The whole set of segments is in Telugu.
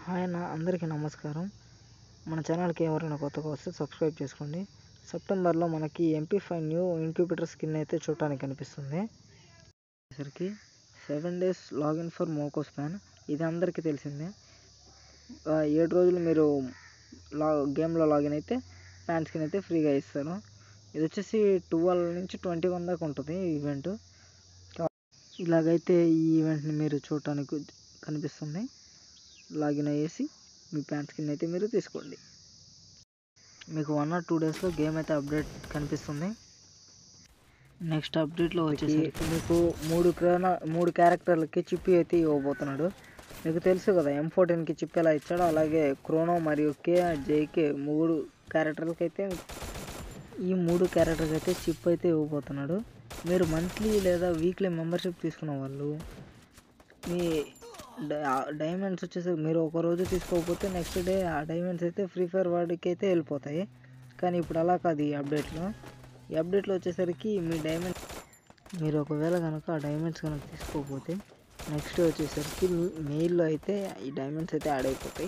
హాయ్ అన్న అందరికీ నమస్కారం మన ఛానల్కి ఎవరైనా కొత్తగా వస్తే సబ్స్క్రైబ్ చేసుకోండి సెప్టెంబర్లో మనకి MP five new incubator skin అయితే చూడటానికి కనిపిస్తుంది సరికి seven days login for Moco స్పాన్ ఇది అందరికీ తెలిసిందే ఆ, ఏడు రోజులు మీరు లా గేమ్లో లాగిన్ అయితే ప్యాన్ స్కిన్ అయితే ఫ్రీగా ఇస్తారు ఇది వచ్చేసి ట్వెల్వ్ నుంచి ట్వంటీ వన్ దాకా ఉంటుంది ఈ ఈవెంట్ ఇలాగైతే ఈ ఈవెంట్ని మీరు చూడటానికి కనిపిస్తుంది లాగిన్ అయ్యేసి మీ ప్యాన్ స్కిన్ అయితే మీరు తీసుకోండి మీకు వన్ ఆర్ టూ డేస్లో గేమ్ అయితే అప్డేట్ కనిపిస్తుంది నెక్స్ట్ అప్డేట్లో వచ్చేసి మీకు మూడు క్రాన మూడు క్యారెక్టర్లకి చిప్పి అయితే ఇవ్వబోతున్నాడు మీకు తెలుసు కదా ఎం ఫోర్టీన్కి చిప్ ఎలా ఇచ్చాడో అలాగే క్రోనో మరియు కే జేకే మూడు క్యారెక్టర్లకి అయితే ఈ మూడు క్యారెక్టర్కి అయితే చిప్ అయితే ఇవ్వబోతున్నాడు మీరు మంత్లీ లేదా వీక్లీ మెంబర్షిప్ తీసుకున్న వాళ్ళు మీ డైమండ్స్ వచ్చేసి మీరు ఒక రోజు తీసుకోకపోతే నెక్స్ట్ డే ఆ డైమండ్స్ అయితే ఫ్రీ ఫైర్ వాడికి అయితే వెళ్ళిపోతాయి కానీ ఇప్పుడు అలా కాదు ఈ అప్డేట్లో ఈ అప్డేట్లో వచ్చేసరికి మీ డైమండ్ మీరు ఒకవేళ కనుక ఆ డైమండ్స్ కనుక తీసుకోకపోతే నెక్స్ట్ వచ్చేసరికి మెయిల్లో అయితే ఈ డైమండ్స్ అయితే యాడ్ అయిపోతాయి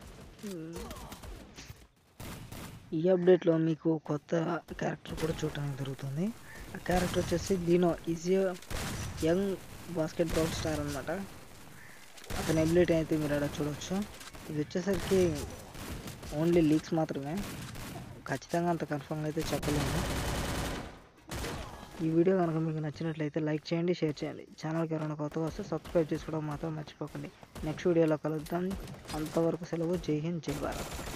ఈ అప్డేట్లో మీకు కొత్త క్యారెక్టర్ కూడా చూడటానికి జరుగుతుంది ఆ క్యారెక్టర్ వచ్చేసి దీనో ఈజీ యంగ్ బాస్కెట్ బాల్ స్టార్ అనమాట అతని ఎబిలిటీ అయితే మీరు అక్కడ చూడవచ్చు ఇది వచ్చేసరికి ఓన్లీ లీక్స్ మాత్రమే ఖచ్చితంగా అంత కన్ఫర్మ్గా అయితే చెప్పలేము ఈ వీడియో కనుక మీకు నచ్చినట్లయితే లైక్ చేయండి షేర్ చేయండి ఛానల్కి ఎవరైనా కొత్తగా వస్తే సబ్స్క్రైబ్ చేసుకోవడం మాత్రం మర్చిపోకండి నెక్స్ట్ వీడియోలో కలుద్దాం అంతవరకు సెలవు జై హింద్ జై భారత్